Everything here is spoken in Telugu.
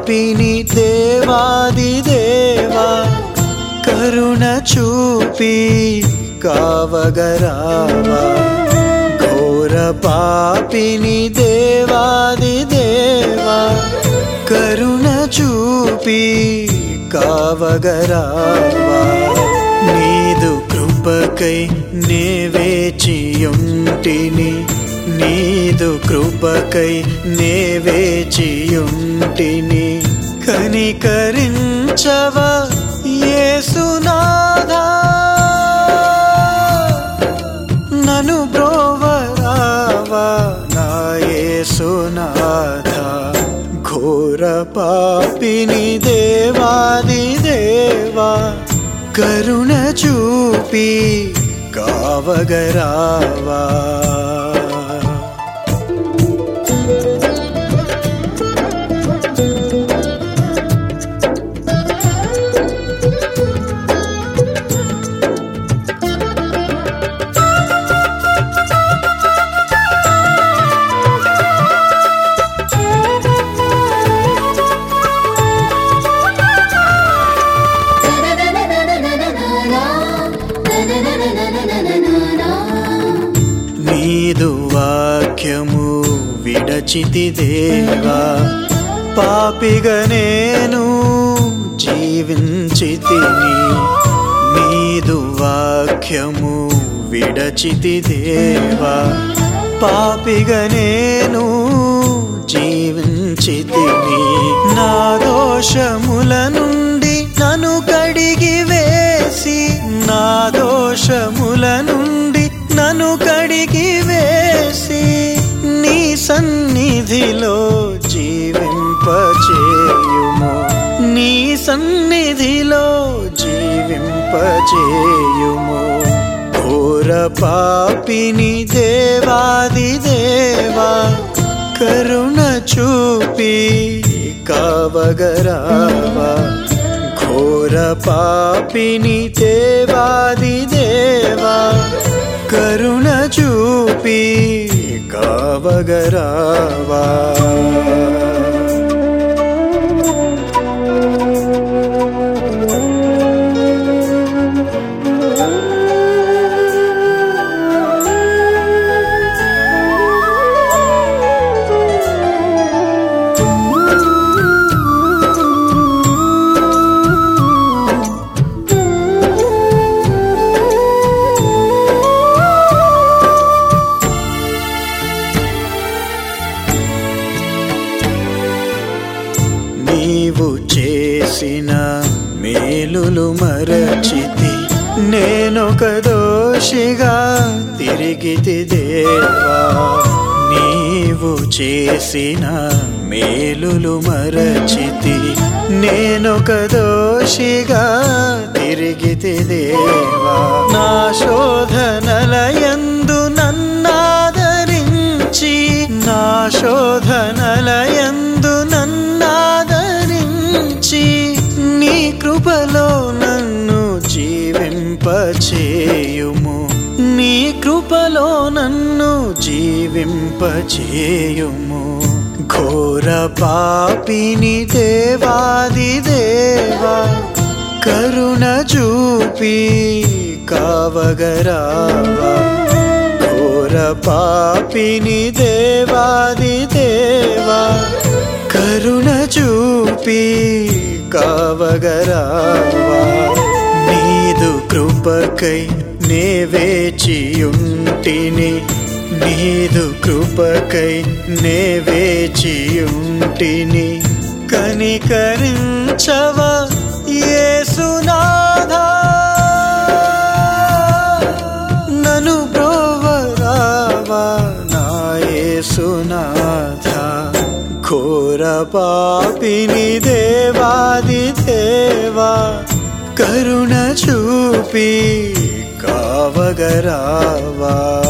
పాపిని దేవాది దేవా కరుణ చూపి కావగరావా ఘోర పాపిని దేవాది దేవా కరుణ చూపి కావగరావా నీదు కృపకై నే వేచియుంటిని నీదు కృపకై నే వేచియుంటిని కనికరించవా యేసునాథా నను బ్రోవరావా నా యేసునాథ ఘోర పాపిని దేవాది దేవా కరుణ చూపి కావగరావా నీదు వాక్యము విడచితి దేవా పాపిగా నేను జీవించితిని నీదు వాక్యము విడచితి దేవా పాపిగా నేను జీవించితిని నా దోషముల నుండి నన్ను కడిగి వేసి నా దోషముల నుండి నన్ను కడిగి వేసి నీ సన్నిధిలో జీవింపచేయుము నీ సన్నిధిలో జీవింపచేయుము ఘోర పాపిని దేవాది దేవా కరుణ చూపి కావగరావా ఘోర పాపిని దేవాది దేవా కరుణ చూపి కావగరావా నీవు చేసిన మేలులు మరచితి నేనొక దోషిగా తిరిగితి దేవా నీవు చేసిన మేలులు మరచితి నేనొక దోషిగా తిరిగితి దేవా నా శోధనలయందు నన్నాదరించి నా శోధనలయందు నన్నాదరించి నీ కృపలో నన్ను జీవింపచేయుము నీ కృపలో నన్ను జీవింపచేయుము ఘోర పాపిని దేవాది దేవా కరుణ చూపి కావగరావా ఘోర పాపిని దేవాది దేవా కరుణ చూపి కావగరావా నీదు కృపకై నే వేచియుంటిని నీదు కృపకై నే వేచియుంటిని కనికరించవా యేసునాథా నను బ్రోవరావా నా యేసునాథ ఘోర పాపిని దేవాది దేవా కరుణ చూపి కావగరావా